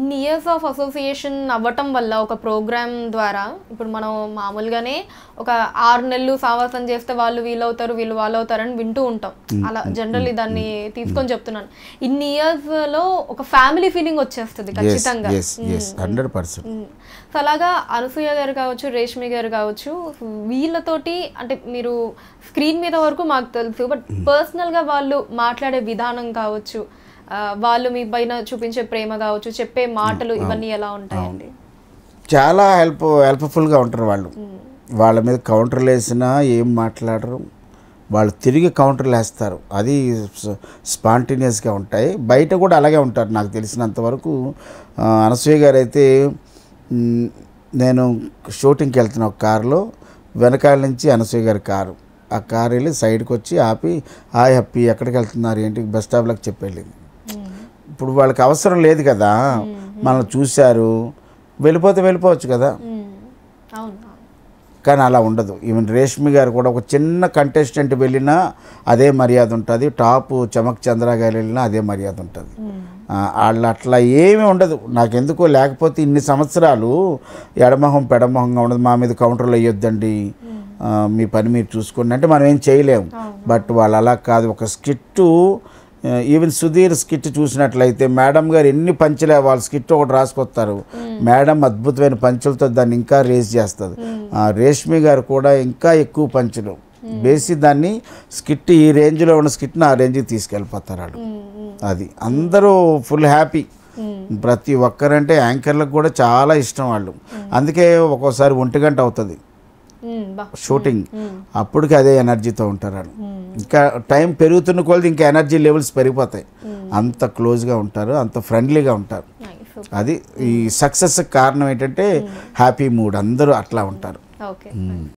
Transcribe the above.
ఇన్ని years of association అవ్వటం వల్ల ఒక ప్రోగ్రామ్ ద్వారా ఇప్పుడు మనం మామూలుగానే ఒక ఆరు నెలలు సావాసం చేస్తే వాళ్ళు వీళ్ళు అవుతారు వీళ్ళు వాళ్ళు అవుతారని వింటూ ఉంటాం అలా జనరల్లీ దాన్ని తీసుకొని చెప్తున్నాను ఇన్ని ఇయర్స్ లో ఒక ఫ్యామిలీ ఫీలింగ్ వచ్చేస్తుంది ఎస్ ఖచ్చితంగా ఎస్ ఎస్ హండ్రెడ్ పర్సెంట్ మ్మ్. సో అలాగా అనసూయ గారు కావచ్చు రేష్మి గారు కావచ్చు వీళ్ళతోటి అంటే మీరు స్క్రీన్ మీద వరకు మాకు తెలుసు బట్ పర్సనల్గా వాళ్ళు మాట్లాడే విధానం కావచ్చు ఆ, వాళ్ళు మీ పైన చూపించే ప్రేమ కావచ్చు చెప్పే మాటలు ఇవన్నీ ఎలా ఉంటాయండి చాలా హెల్ప్ హెల్ప్ఫుల్గా ఉంటారు వాళ్ళు వాళ్ళ మీద కౌంటర్లు వేసినా ఏం మాట్లాడరు వాళ్ళు తిరిగి కౌంటర్లు వేస్తారు అది స్పాంటేనియస్గా ఉంటాయి బయట కూడా అలాగే ఉంటారు నాకు తెలిసినంత వరకు ఆ, అనసూయ గారు అయితే మ్, నేను షూటింగ్కి వెళ్తున్న ఒక కారులో వెనకాల నుంచి అనసూయ గారి కారు ఆ కారు వెళ్ళి సైడ్కి వచ్చి ఆపి హాయ్ హ్యాపీ ఎక్కడికి వెళ్తున్నారు ఏంటి బస్ స్టాప్లోకి చెప్పి వెళ్ళింది ఇప్పుడు వాళ్ళకి అవసరం లేదు కదా మనల్ని చూశారు వెళ్ళిపోతే వెళ్ళిపోవచ్చు కదా మ్మ్. అవును అవును. కానీ అలా ఉండదు ఈవెన్ రేష్మి గారు కూడా ఒక చిన్న కంటెస్టెంట్ వెళ్ళినా అదే మర్యాద ఉంటుంది టాప్ చమక్ చంద్ర గారు వెళ్ళినా అదే మర్యాద ఉంటుంది మ్మ్. ఆ, వాళ్ళు అట్లా ఏమీ ఉండదు నాకెందుకో లేకపోతే ఇన్ని సంవత్సరాలు ఎడమొహం పెడమొహంగా ఉండదు మా మీద కౌంటర్లు వేయొద్దండి ఆ, మీ పని మీరు చూసుకోండి అంటే మనం ఏం చేయలేము బట్ వాళ్ళు అలా కాదు ఒక స్కిట్టు ఈవెన్ సుధీర్ స్కిట్ చూసినట్లయితే మేడం గారు ఎన్ని పంచులే వాళ్ళ స్కిట్ ఒకటి రాసుకొస్తారు మేడం అద్భుతమైన పంచులతో దాన్ని ఇంకా రేస్ చేస్తుంది ఆ, రేష్మి గారు కూడా ఇంకా ఎక్కువ పంచులు వేసి దాన్ని స్కిట్ ఈ రేంజ్లో ఉన్న స్కిట్ని ఆ రేంజ్కి తీసుకెళ్ళిపోతారు వాళ్ళు మ్మ్. మ్మ్. అది అందరూ ఫుల్ హ్యాపీ మ్మ్. ప్రతి ఒక్కరంటే యాంకర్లకు కూడా చాలా ఇష్టం వాళ్ళు అందుకే ఒక్కోసారి ఒంటి గంట అవుతుంది మ్మ్. బా షూటింగ్ మ్మ్. అప్పటికి అదే ఎనర్జీతో ఉంటారు వాళ్ళు మ్మ్. ఇంకా టైం పెరుగుతున్న కొలది ఇంకా ఎనర్జీ లెవెల్స్ పెరిగిపోతాయి అంత క్లోజ్గా ఉంటారు అంత ఫ్రెండ్లీగా ఉంటారు నైస్ అది ఈ సక్సెస్ కారణం ఏంటంటే హ్యాపీ మూడ్ అందరూ అట్లా ఉంటారు ఓకే